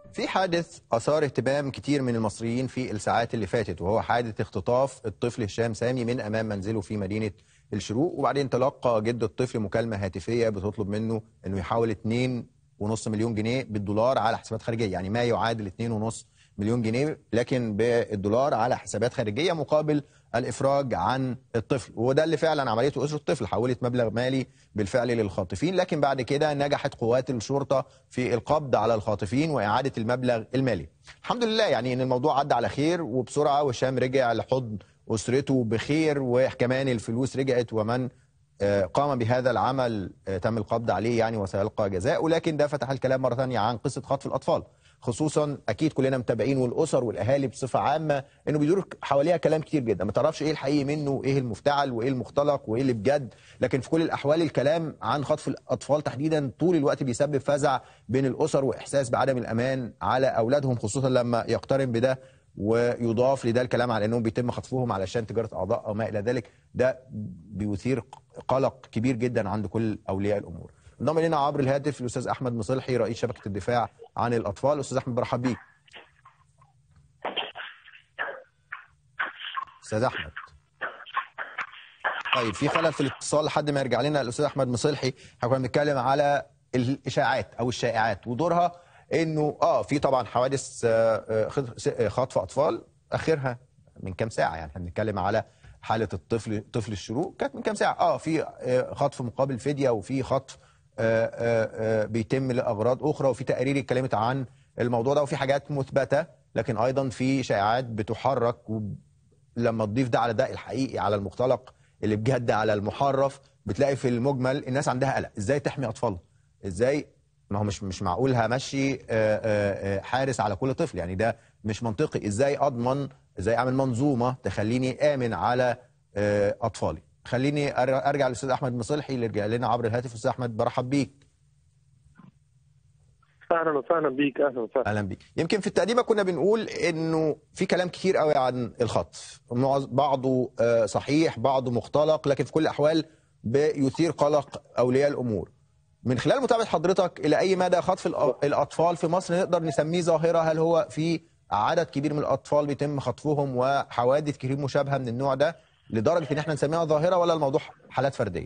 في حادث أثار اهتمام كتير من المصريين في الساعات اللي فاتت وهو حادث اختطاف الطفل هشام سامي من أمام منزله في مدينة الشروق وبعدين تلقى جد الطفل مكالمة هاتفية بتطلب منه أنه يحول 2.5 مليون جنيه بالدولار على حسابات خارجية يعني ما يعادل 2.5 مليون جنيه لكن بالدولار على حسابات خارجية مقابل الإفراج عن الطفل وده اللي فعلا عمليته أسرة الطفل حولت مبلغ مالي بالفعل للخاطفين لكن بعد كده نجحت قوات الشرطة في القبض على الخاطفين وإعادة المبلغ المالي الحمد لله يعني إن الموضوع عدى على خير وبسرعة وهشام رجع لحضن أسرته بخير وكمان الفلوس رجعت ومن قام بهذا العمل تم القبض عليه يعني وسيلقى جزاء ولكن ده فتح الكلام مرة ثانية عن قصة خطف الأطفال خصوصا اكيد كلنا متابعين والاسر والاهالي بصفه عامه انه بيدور حواليها كلام كتير جدا ما تعرفش ايه الحقيقي منه وايه المفتعل وايه المختلق وايه اللي بجد لكن في كل الاحوال الكلام عن خطف الاطفال تحديدا طول الوقت بيسبب فزع بين الاسر واحساس بعدم الامان على اولادهم خصوصا لما يقترن بده ويضاف لده الكلام على انهم بيتم خطفهم علشان تجاره اعضاء او ما الى ذلك ده بيثير قلق كبير جدا عند كل اولياء الامور انضم الينا عبر الهاتف الاستاذ احمد مصلحي رئيس شبكه الدفاع عن الاطفال استاذ احمد برحب بيك استاذ احمد طيب في خلل في الاتصال لحد ما يرجع لنا الاستاذ احمد مصلحي احنا كنا بنتكلم على الاشاعات او الشائعات ودورها انه اه في طبعا حوادث خطف اطفال اخرها من كام ساعه يعني احنا بنتكلم على حاله الطفل طفل الشروق كانت من كام ساعه اه في خطف مقابل فديه وفي خطف آآ آآ بيتم لاغراض اخرى وفي تقارير اتكلمت عن الموضوع ده وفي حاجات مثبته لكن ايضا في شائعات بتحرك لما تضيف ده على ده الحقيقي على المختلق اللي بجد على المحرف بتلاقي في المجمل الناس عندها قلق ازاي تحمي اطفالها ازاي ما هو مش مش معقول همشي حارس على كل طفل يعني ده مش منطقي ازاي اضمن ازاي اعمل منظومه تخليني امن على اطفالي خليني ارجع للاستاذ احمد مصلحي اللي رجع لنا عبر الهاتف استاذ احمد برحب بيك اهلا وسهلا بيك اهلا وسهلا اهلا بيك يمكن في التقديمه كنا بنقول انه في كلام كتير قوي عن الخطف بعضه صحيح بعضه مختلق لكن في كل الاحوال بيثير قلق اولياء الامور من خلال متابعه حضرتك الى اي مدى خطف الاطفال في مصر نقدر نسميه ظاهره هل هو في عدد كبير من الاطفال بيتم خطفهم وحوادث كتير مشابهه من النوع ده لدرجه ان احنا نسميها ظاهره ولا الموضوع حالات فرديه؟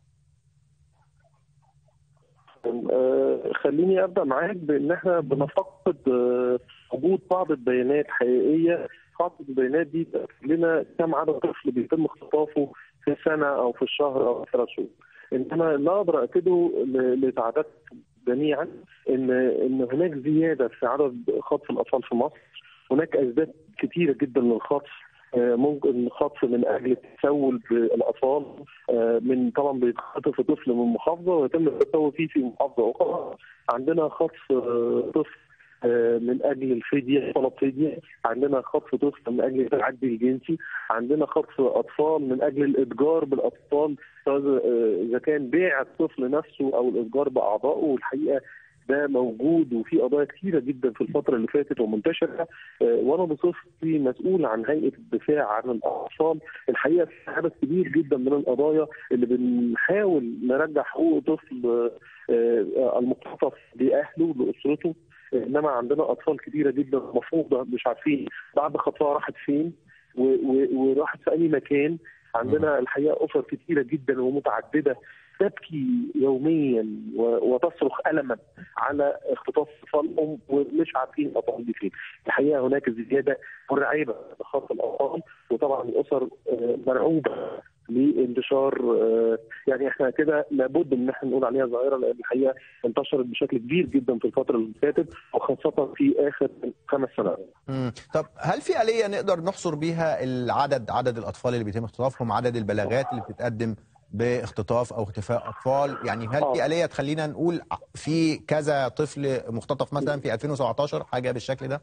خليني ابدا معاك بان احنا بنفتقد وجود بعض البيانات حقيقيه بعض البيانات دي تاكد لنا كم عدد طفل بيتم اختطافه في السنه او في الشهر او في ثلاث شهور انما لا اقدر اكده لتعدادكم جميعا ان ان هناك زياده في عدد خطف الاطفال في مصر هناك اسباب كثيره جدا للخطف ممكن خطف من اجل التسول بالاطفال من طبعا بيتخطف طفل من محافظه ويتم التسول فيه في محافظه اخرى عندنا خطف طفل من اجل الفديه طلب فديه عندنا خطف طفل من اجل التعدي الجنسي عندنا خطف اطفال من اجل الاتجار بالاطفال اذا كان بيع الطفل نفسه او الاتجار باعضائه والحقيقه ده موجود وفي قضايا كثيره جدا في الفتره اللي فاتت ومنتشره وانا بصفتي مسؤول عن هيئه الدفاع عن الاطفال الحقيقه في عدد كبير جدا من القضايا اللي بنحاول نرجع حقوق طفل المختطف لاهله لاسرته انما عندنا اطفال كثيره جدا مفروضه مش عارفين بعد خطفها راحت فين وراحت في اي مكان عندنا الحقيقه اسر كثيره جدا ومتعدده تبكي يوميا وتصرخ الما على اختطاف اطفالهم ومش عارفين الاطفال دي فين. الحقيقه هناك زياده مرعبه لخطف الاطفال وطبعا الاسر مرعوبه لانتشار يعني احنا كده لابد ان احنا نقول عليها ظاهره لان الحقيقه انتشرت بشكل كبير جدا في الفتره اللي فاتت وخاصه في اخر خمس سنوات. طب هل في اليه نقدر نحصر بيها العدد عدد الاطفال اللي بيتم اختطافهم عدد البلاغات اللي بتتقدم باختطاف او اختفاء اطفال يعني هل في اليه تخلينا نقول في كذا طفل مختطف مثلا في 2017 حاجه بالشكل ده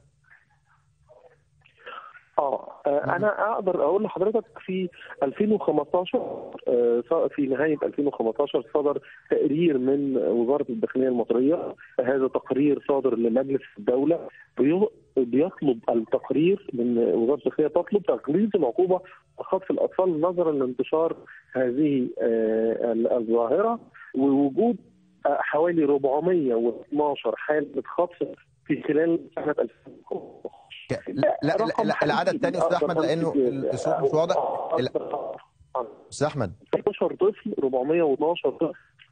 اه انا اقدر اقول لحضرتك في 2015 في نهايه 2015 صدر تقرير من وزاره الداخليه المصريه هذا تقرير صادر لمجلس الدوله بيطلب التقرير من وزاره الداخليه تطلب تغليظ العقوبه خطف الاطفال نظرا لانتشار هذه الظاهره ووجود حوالي 412 حاله خطف في خلال سنه 2015 ك- لا لا, لا, لا العدد الثاني استاذ احمد لانه الصوت مش واضح لا، استاذ احمد 16 طفل 412 طفل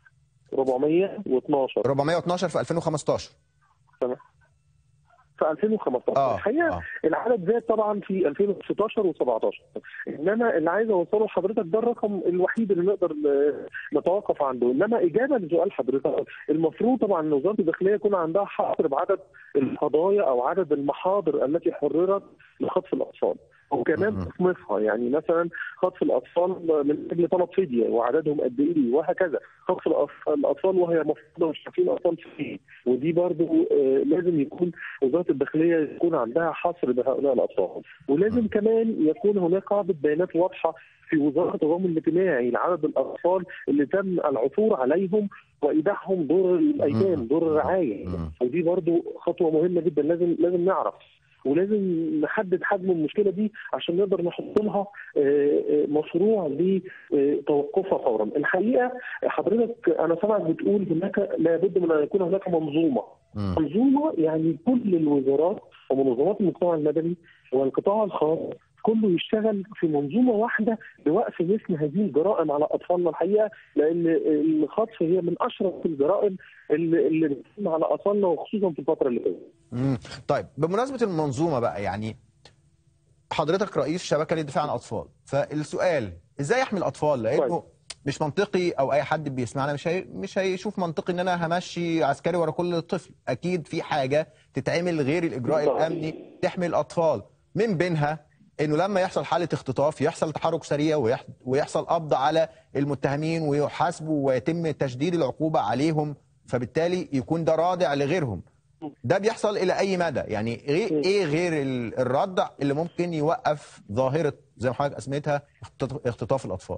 412 412 في 2015 تمام في 2015 اه الحقيقه اه العدد زاد طبعا في 2016 و17 انما اللي عايز اوصله لحضرتك ده الرقم الوحيد اللي نقدر ن- نتوقف عنده انما اجابه لسؤال حضرتك المفروض طبعا ان وزاره الداخليه يكون عندها حصر بعدد القضايا او عدد المحاضر التي حررت لخطف الاطفال وكمان مم. تصنيفها يعني مثلا خطف الاطفال من اجل طلب فديه وعددهم قد ايه وهكذا خطف الأف- الاطفال وهي مفروضه مش عارفين اطفال فين ودي برضو آه، لازم يكون وزاره الداخليه يكون عندها حصر بهؤلاء الاطفال ولازم كمان يكون هناك قاعده بيانات واضحه في وزاره التضامن الاجتماعي لعدد الاطفال اللي تم العثور عليهم وايداعهم دور الايتام مم. دور الرعايه مم. ودي برضو خطوه مهمه جدا لازم لازم نعرف ولازم نحدد حجم المشكله دي عشان نقدر نحط لها آه، آه، مشروع لتوقفها فورا. الحقيقه حضرتك انا سامعك بتقول هناك لابد من ان يكون هناك منظومه مم. منظومه يعني كل الوزارات ومنظمات المجتمع المدني والقطاع الخاص كله يشتغل في منظومه واحده لوقف مثل هذه الجرائم على اطفالنا الحقيقه لان الخطف هي من اشرف الجرائم اللي اللي بتتم على اطفالنا وخصوصا في الفتره اللي فاتت. مم. طيب بمناسبه المنظومه بقى يعني حضرتك رئيس شبكه للدفاع عن الاطفال فالسؤال ازاي احمي الاطفال لانه طيب. مش منطقي او اي حد بيسمعنا مش هي مش هيشوف منطقي ان انا همشي عسكري ورا كل طفل اكيد في حاجه تتعمل غير الاجراء بالضبط. الامني تحمي الاطفال من بينها انه لما يحصل حاله اختطاف يحصل تحرك سريع ويح- ويحصل قبض على المتهمين ويحاسبوا ويتم تشديد العقوبه عليهم فبالتالي يكون ده رادع لغيرهم ده بيحصل الى اي مدى يعني غير ايه غير ال- الردع اللي ممكن يوقف ظاهره زي ما حضرتك اسميتها اختط- اختطاف الاطفال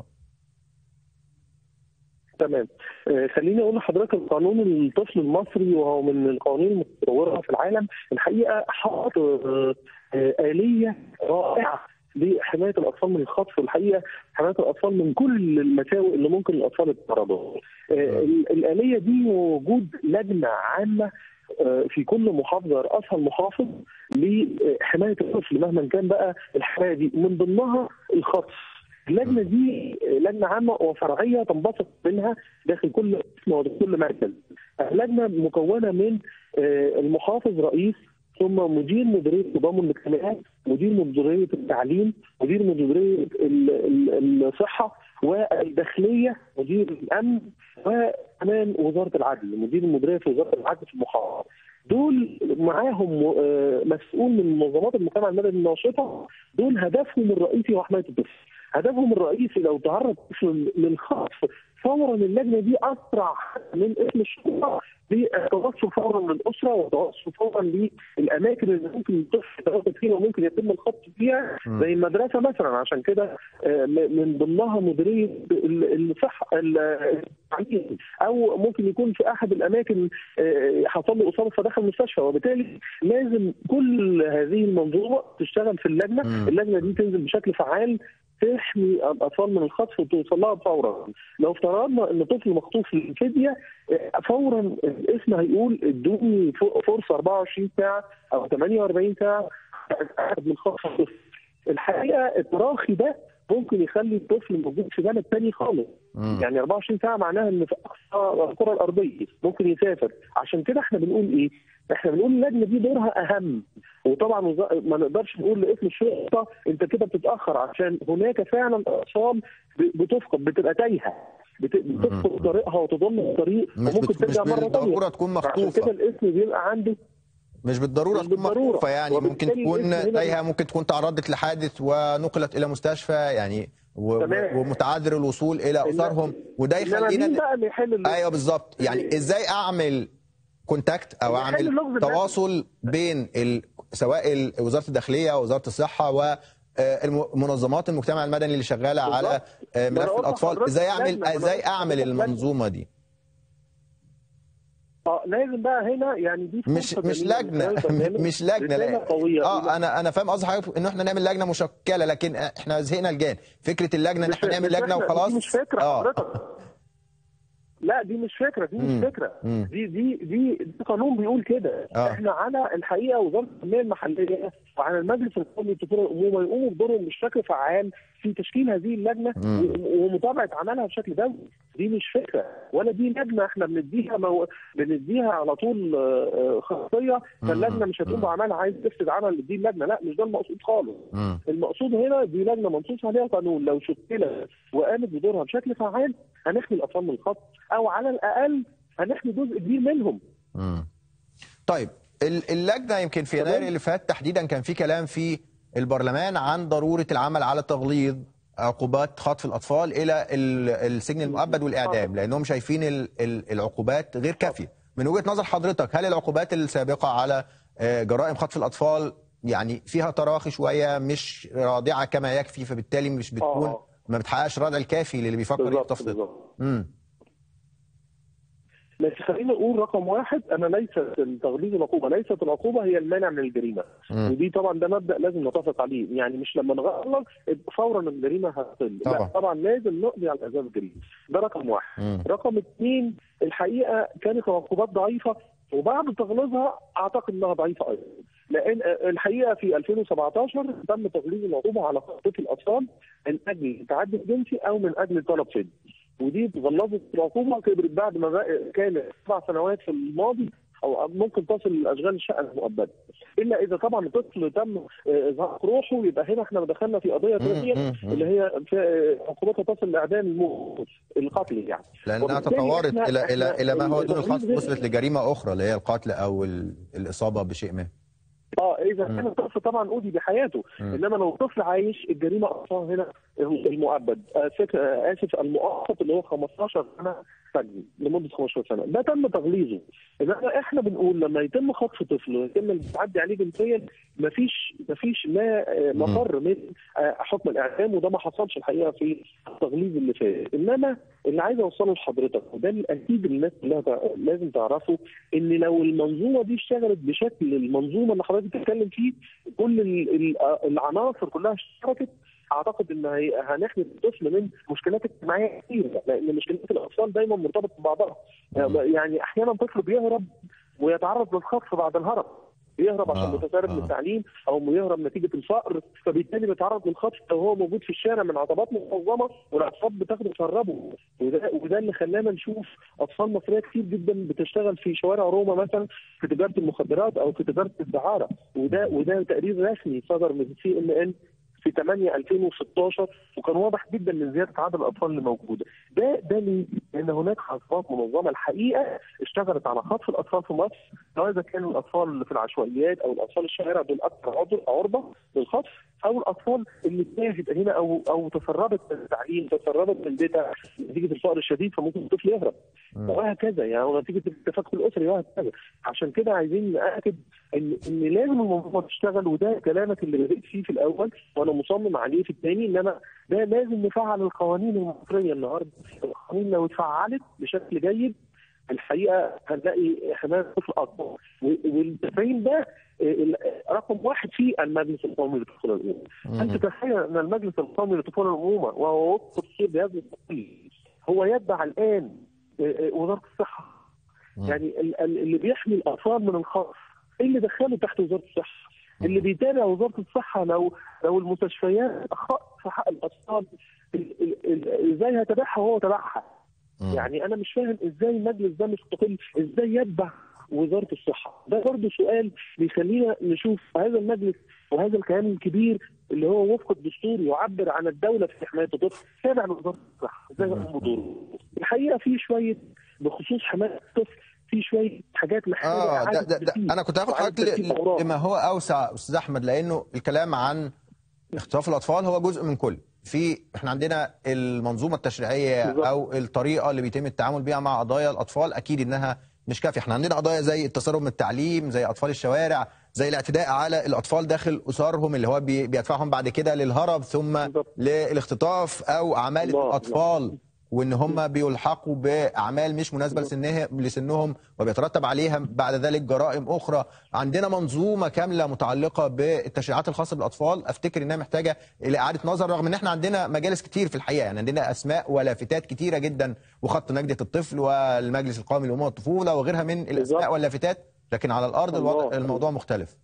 تمام آه، خليني اقول لحضرتك القانون الطفل المصري وهو من القوانين المتطوره في العالم الحقيقه حط آه، آه، اليه رائعه لحمايه الاطفال من الخطف والحقيقه حمايه الاطفال من كل المساوئ اللي ممكن الاطفال يتعرضوا لها. آه، ال- الاليه دي وجود لجنه عامه آه، في كل محافظه راسها المحافظ لحمايه الطفل مهما كان بقى الحمايه دي من ضمنها الخطف اللجنه دي لجنه عامه وفرعيه تنبثق منها داخل كل قسم وداخل مركز. اللجنه مكونه من آه، المحافظ رئيس ثم مدير مديريه التضامن الاجتماعي، مدير مديريه التعليم، مدير مديريه ال- ال- الصحه والداخليه، مدير الامن وكمان وزاره العدل، مدير المديريه في وزاره العدل في المحافظه. دول معاهم آه، مسؤول من منظمات المجتمع المدني الناشطه دول هدفهم الرئيسي هو حمايه الطفل. هدفهم الرئيسي لو تعرض طفل للخطف فورا اللجنه دي اسرع من اسم الشرطه بالتوصل فورا للاسره والتوصل فورا للاماكن اللي ممكن الطفل يتواجد فيها وممكن يتم الخطف فيها مم. زي المدرسه مثلا عشان كده آه، م- من ضمنها مديريه ال- الصحه ال- التعليم او ممكن يكون في احد الاماكن آه، حصل له اصابه فدخل المستشفى وبالتالي لازم كل هذه المنظومه تشتغل في اللجنه مم. اللجنه دي تنزل بشكل فعال تحمي الاطفال من الخطف وتوصل لها فورا لو افترضنا ان طفل مخطوف للفديه آه، فورا الاسم هيقول ادوني ف- فرصه 24 ساعه او 48 ساعه اتاكد من خطف الطفل الحقيقه التراخي ده ممكن يخلي الطفل موجود في بلد تاني خالص مم. يعني 24 ساعه معناها ان في اقصى الكره الارضيه ممكن يسافر عشان كده احنا بنقول ايه؟ احنا بنقول اللجنه دي دورها اهم وطبعا وز- ما نقدرش نقول لاسم الشرطه انت كده بتتاخر عشان هناك فعلا اطفال ب- بتفقد بتبقى تايهه بت- بتفقد طريقها وتضل الطريق مش وممكن بت... مش ترجع مره ثانيه بالضروره تكون عشان كده مخطوفه الاسم بيبقى عنده مش بالضروره مش تكون بالضرورة. مخطوفه يعني ممكن وبالتالي تكون الاسم هنا تايهه ممكن تكون تعرضت لحادث ونقلت الى مستشفى يعني و... تمام. ومتعذر الوصول الى إنما- اسرهم وده انما مين يخلينا بقى اللي يحل ال- ايوه بالظبط يعني ازاي اعمل كونتاكت او يحل اعمل اللغز ده. تواصل بين ال... سواء ال- وزاره الداخليه او وزاره الصحه و آه، الم- منظمات المجتمع المدني اللي شغاله على بالظبط. آه، ما أنا ملف قلت الاطفال لحضرتك ازاي اعمل لجنة، ما أنا ازاي قلت اعمل لحضرتك لجنة. المنظومه دي اه لازم بقى هنا يعني دي مش فرصة مش جميلة لجنه من خلال برنامج مش لجنه رسالة لا قوية اه انا انا فاهم قصدي حضرتك ان احنا نعمل لجنه مشكله لكن احنا زهقنا الجان فكره اللجنه ان مش- احنا نعمل مش لجنه إحنا- وخلاص دي مش فكره اه حضرتك لا دي مش فكره دي مم. مش فكره مم. دي دي دي, دي قانون بيقول كده آه. احنا على الحقيقه وزاره التنميه المحليه وعلى المجلس القومي للطفوله الامومه يقوموا بدورهم بشكل فعال في تشكيل هذه اللجنه مم. و- ومتابعه عملها بشكل دوري دي مش فكره ولا دي لجنه احنا بنديها مو... بنديها على طول آه، آه، خاصيه فاللجنه مش هتقوم مم. بعملها عايز تفسد عمل دي اللجنه لا مش ده المقصود خالص مم. المقصود هنا دي لجنه منصوص عليها قانون لو شكلت وقامت بدورها بشكل فعال هنحمي الاطفال من الخطر او على الاقل هنحمي جزء كبير منهم مم. طيب ال- اللجنه يمكن في تمام. يناير اللي فات تحديدا كان في كلام في البرلمان عن ضروره العمل على تغليظ عقوبات خطف الاطفال الى ال- السجن المؤبد والاعدام لانهم شايفين ال- ال- العقوبات غير كافيه من وجهه نظر حضرتك هل العقوبات السابقه على آه، جرائم خطف الاطفال يعني فيها تراخي شويه مش رادعه كما يكفي فبالتالي مش بتكون آه. ما بتحققش الردع الكافي للي بيفكر بالظبط يخطف طفل بالظبط امم لكن خليني اقول رقم واحد انا ليست تغليظ العقوبه ليست العقوبه هي المانع من الجريمه مم. ودي طبعا ده مبدا لازم نتفق عليه يعني مش لما نغلط فورا الجريمه هتقل طبعا. لا طبعا لازم نقضي على اسباب الجريمه ده رقم واحد مم. رقم اثنين الحقيقه كانت العقوبات ضعيفه وبعد تغليظها اعتقد انها ضعيفه ايضا لان الحقيقه في 2017 تم تغليظ العقوبه على خطف الاطفال من اجل التعدي الجنسي او من اجل طلب فدية ودي غلظت العقوبه كبرت بعد ما بقى- كانت سبع سنوات في الماضي او ممكن تصل لاشغال الشقه المؤبده الا اذا طبعا الطفل تم آه، اظهار روحه يبقى هنا احنا دخلنا في قضيه ثانيه مم، مم. اللي هي في آه، عقوبتها تصل لاعدام الموت القتل يعني لانها وبالتالي تطورت إحنا- الى الى إحنا الى ما هو دون التغليظ الخطف غير- وصلت لجريمه اخرى اللي هي القتل او ال- الاصابه بشيء ما اه اذا مم. كان الطفل طبعا اودي بحياته مم. انما لو الطفل عايش الجريمه اصلا هنا المؤبد آه، فك- آه، اسف المؤقت اللي هو 15 سنه سجن لمده 15 سنه ده تم تغليظه انما احنا بنقول لما يتم خطف طفل ويتم التعدي عليه جنسيا مفيش مفيش ما آه، مم. مفر من آه، حكم الاعدام وده ما حصلش الحقيقه في التغليظ اللي فات انما اللي عايز اوصله لحضرتك وده اكيد الناس كلها تع- لازم تعرفه ان لو المنظومه دي اشتغلت بشكل المنظومه اللي حضرتك بتتكلم فيه كل ال- ال- العناصر كلها اشتركت اعتقد ان هي- هنحمي الطفل من مشكلات اجتماعيه كتيره لان مشكلات الاطفال دايما مرتبطه ببعضها يعني احيانا طفل بيهرب ويتعرض للخطف بعد الهرب بيهرب عشان آه، متسرب من آه. التعليم او بيهرب نتيجه الفقر فبالتالي بيتعرض للخطف لو هو موجود في الشارع من عصابات منظمه والعصابات بتاخده تسربه وده وده اللي خلانا نشوف اطفال مصريه كتير جدا بتشتغل في شوارع روما مثلا في تجاره المخدرات او في تجاره الدعاره وده وده تقرير رسمي صدر من سي ان ان في 8 2016 وكان واضح جدا من زياده عدد الاطفال اللي موجوده ده ده ليه؟ لان هناك عصابات منظمه الحقيقه اشتغلت على خطف الاطفال في مصر سواء اذا كانوا الاطفال اللي في العشوائيات او الاطفال الشوارع دول اكثر عرض- عرضه للخطف او الاطفال اللي تاهت هنا او او تسربت من التعليم تسربت من بيتها نتيجه الفقر الشديد فممكن الطفل يهرب مم. وهكذا يعني نتيجه التفكك الاسري وهكذا عشان كده عايزين ناكد ان ان لازم المنظومه تشتغل وده كلامك اللي بدات فيه في الاول وانا مصمم عليه في الثاني ان انا ده لازم نفعل القوانين المصريه النهارده القوانين لو اتفعلت بشكل جيد الحقيقه هنلاقي حمايه الطفل اكبر و- والتفعيل ده ال- رقم واحد في المجلس القومي للطفوله الامومه. انت مم. تتخيل ان المجلس القومي للطفوله الامومه وهو وفق التصوير بهذا التفصيل هو يتبع الان آه، آه، وزاره الصحه مم. يعني ال- ال- اللي بيحمي الاطفال من الخطف ايه اللي دخله تحت وزاره الصحه اللي بيتابع وزاره الصحه لو لو المستشفيات اخطات في حق الاطفال ال- ال- ال- ازاي هتابعها وهو تابعها مم. يعني انا مش فاهم ازاي المجلس ده مستقل ازاي يتبع وزاره الصحه ده برضه سؤال بيخلينا نشوف هذا المجلس وهذا الكيان الكبير اللي هو وفق الدستور يعبر عن الدوله في حمايه الطفل تابع لوزاره الصحه ازاي يقوم بدوره الحقيقه في شويه بخصوص حمايه الطفل في شويه حاجات محتاجه اه ده, إعادة ده, ده ترتيب انا كنت هاخد وإعادة حضرتك ترتيب ل- أوراق. لما هو اوسع استاذ احمد لانه الكلام عن اختطاف الاطفال هو جزء من كل في احنا عندنا المنظومه التشريعيه بالظبط. او الطريقه اللي بيتم التعامل بيها مع قضايا الاطفال اكيد انها مش كافيه احنا عندنا قضايا زي التسرب من التعليم زي اطفال الشوارع زي الاعتداء على الاطفال داخل اسرهم اللي هو بي- بيدفعهم بعد كده للهرب ثم بالظبط. للاختطاف او عماله الله، الاطفال وان هم بيلحقوا باعمال مش مناسبه لسنهم لسنهم وبيترتب عليها بعد ذلك جرائم اخرى عندنا منظومه كامله متعلقه بالتشريعات الخاصه بالاطفال افتكر انها محتاجه الى اعاده نظر رغم ان احنا عندنا مجالس كتير في الحقيقه يعني عندنا اسماء ولافتات كتيره جدا وخط نجده الطفل والمجلس القومي لامومه الطفوله وغيرها من الاسماء بالظبط. واللافتات لكن على الارض الوضع الله. الموضوع مختلف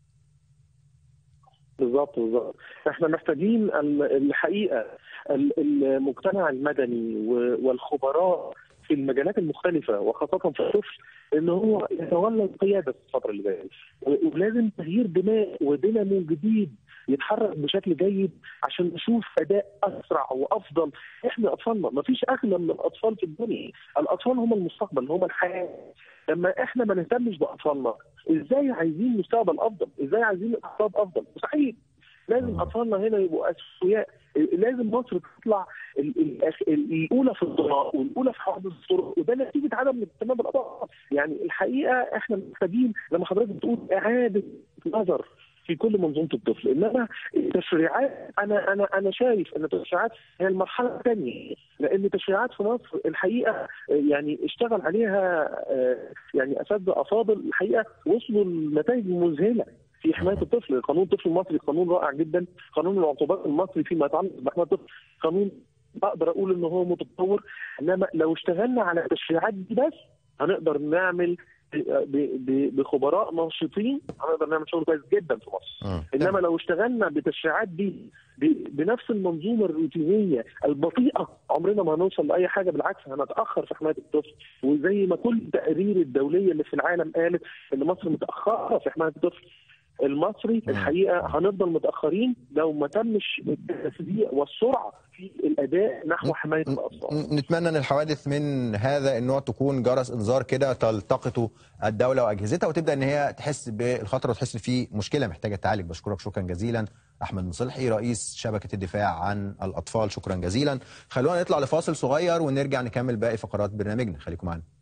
بالظبط بالظبط احنا محتاجين ال- الحقيقه ال- المجتمع المدني و- والخبراء في المجالات المختلفه وخاصه في الطفل ان هو يتولى القياده في الفتره اللي جايه و- ولازم تغيير دماء ودينامو جديد يتحرك بشكل جيد عشان نشوف اداء اسرع وافضل احنا اطفالنا ما فيش اغلى من الاطفال في الدنيا الاطفال هم المستقبل هم الحياه لما احنا ما نهتمش باطفالنا ازاي عايزين مستقبل افضل ازاي عايزين اقتصاد افضل مستحيل لازم اطفالنا هنا يبقوا اسوياء لازم مصر تطلع ال- ال- ال- الاولى في الضراء والاولى في حوادث الطرق وده نتيجه عدم الاهتمام بالاطفال يعني الحقيقه احنا محتاجين لما حضرتك بتقول اعاده نظر في كل منظومه الطفل انما التشريعات انا انا انا شايف ان التشريعات هي المرحله الثانيه لان التشريعات في مصر الحقيقه يعني اشتغل عليها آه، يعني اساتذه افاضل الحقيقه وصلوا لنتائج مذهله في حمايه الطفل، قانون الطفل المصري قانون رائع جدا، قانون العقوبات المصري فيما يتعلق بحمايه الطفل قانون اقدر اقول ان هو متطور انما لو اشتغلنا على التشريعات دي بس هنقدر نعمل ب- ب- بخبراء ناشطين هنقدر نعمل شغل كويس جدا في مصر. مم. انما لو اشتغلنا بالتشريعات دي ب- بنفس المنظومه الروتينيه البطيئه عمرنا ما هنوصل لاي حاجه بالعكس هنتاخر في حمايه الطفل وزي ما كل التقارير الدوليه اللي في العالم قالت ان مصر متاخره في حمايه الطفل المصري الحقيقه هنفضل متاخرين لو ما تمش التسريع والسرعه في الاداء نحو حمايه الاطفال. نتمنى ان الحوادث من هذا النوع تكون جرس انذار كده تلتقطه الدوله واجهزتها وتبدا ان هي تحس بالخطر وتحس ان في مشكله محتاجه تعالج بشكرك شكرا جزيلا احمد مصلحي رئيس شبكه الدفاع عن الاطفال شكرا جزيلا خلونا نطلع لفاصل صغير ونرجع نكمل باقي فقرات برنامجنا خليكم معنا